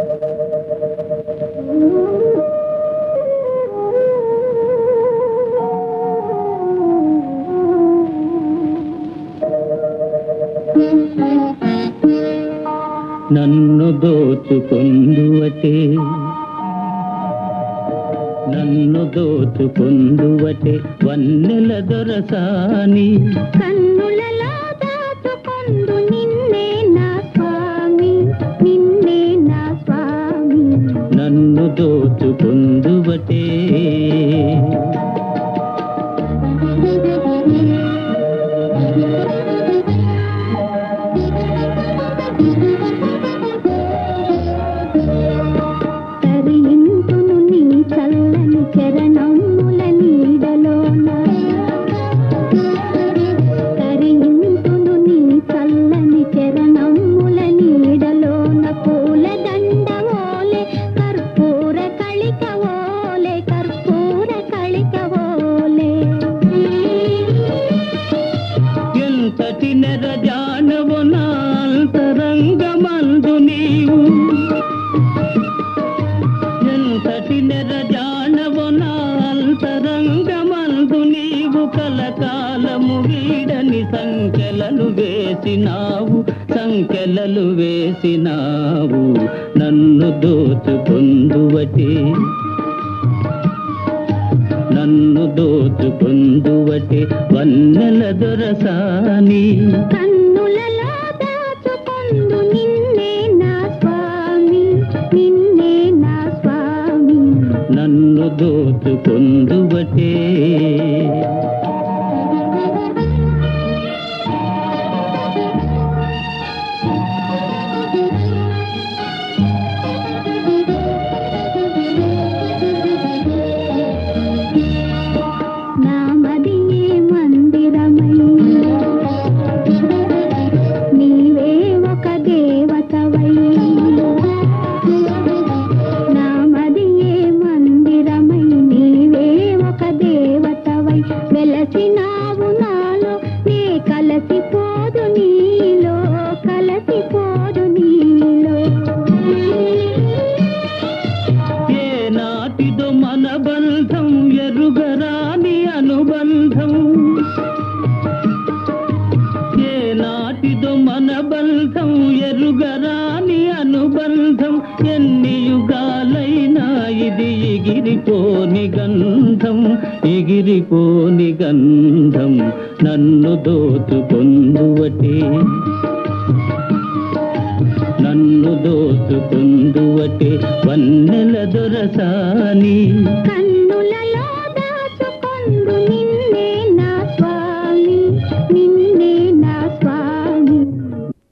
నన్ను దోచుకొందువటే నన్ను దోచుకొందువటే వన్నెల దొరసాని కన్నులలో దాచుకొందు నిన్నే నా స్వామి నిన్నే నా స్వామి నన్ను దోచుకొందువటే తరింతును నీ చల్లని చరణముల నీడలోన తరింతును నీ చల్లని చరణముల నీడలోన పూల దండవోలే కర్పూర కళికవోలే కర్పూర కళికవోలే ఎంతటి నెరజానవు నాంతరంగమందు నీవు ఎంతటి నెరజానవు నాంతరంగమందు నీవు కలకాలము వీడని సంఖ్యలలు వేసినావు సంఖ్యలలు వేసినావు నన్ను దోచుకొందువటే నన్ను దోచుకొందువటే వన్నెల దొరసాని కన్నులలో దాచుకొందు నిన్నే నా స్వామి నిన్నే నా స్వామి నన్ను దోచుకొందువటే నామదియే మందిరమై నీవే ఒక దేవతవై నామదియే మందిరమై నీవే ఒక దేవతవై వెలసినావు నాలో నే కలసిపోదు నీలో కలసిపోదు నీలో ఏ నాటిదో మన బంధం ఎరుగరాని అనుబంధం ఏ నాటిదో మన బంధం ఎరుగరాని అనుబంధం ఎన్ని యుగాలైనా ఇది ఎగిరిపోని గంధం ఎగిరిపోని గంధం నన్ను దోచుకొందువటే నన్ను దోచుకొందువటే వన్నెల దొరసాని కన్నులలో